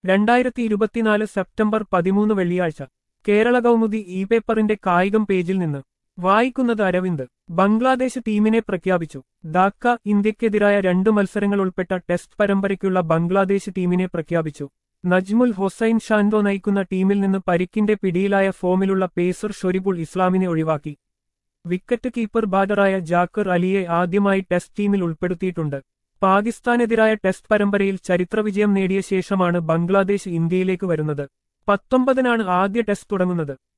രണ്ടായിരത്തി ഇരുപത്തിനാല് സെപ്റ്റംബർ പതിമൂന്ന് വെള്ളിയാഴ്ച കേരള കൗമുദി ഇ പേപ്പറിന്റെ കായികം പേജിൽ നിന്ന് വായിക്കുന്നത് അരവിന്ദ് ബംഗ്ലാദേശ് ടീമിനെ പ്രഖ്യാപിച്ചു ധാക്ക ഇന്ത്യക്കെതിരായ രണ്ട് മത്സരങ്ങൾ ഉൾപ്പെട്ട ടെസ്റ്റ് പരമ്പരയ്ക്കുള്ള ബംഗ്ലാദേശ് ടീമിനെ പ്രഖ്യാപിച്ചു നജ്മുൽ ഹൊസൈൻ ഷാൻഡോ നയിക്കുന്ന ടീമിൽ നിന്ന് പരിക്കിന്റെ പിടിയിലായ ഫോമിലുള്ള പേസർ ഷൊരിബുൾ ഇസ്ലാമിനെ ഒഴിവാക്കി വിക്കറ്റ് കീപ്പർ ബാറ്ററായ ജാക്കർ അലിയെ ആദ്യമായി ടെസ്റ്റ് ടീമിൽ ഉൾപ്പെടുത്തിയിട്ടുണ്ട് പാകിസ്ഥാനെതിരായ ടെസ്റ്റ് പരമ്പരയിൽ ചരിത്രവിജയം നേടിയ ശേഷമാണ് ബംഗ്ലാദേശ് ഇന്ത്യയിലേക്ക് വരുന്നത് പത്തൊമ്പതിനാണ് ആദ്യ ടെസ്റ്റ് തുടങ്ങുന്നത്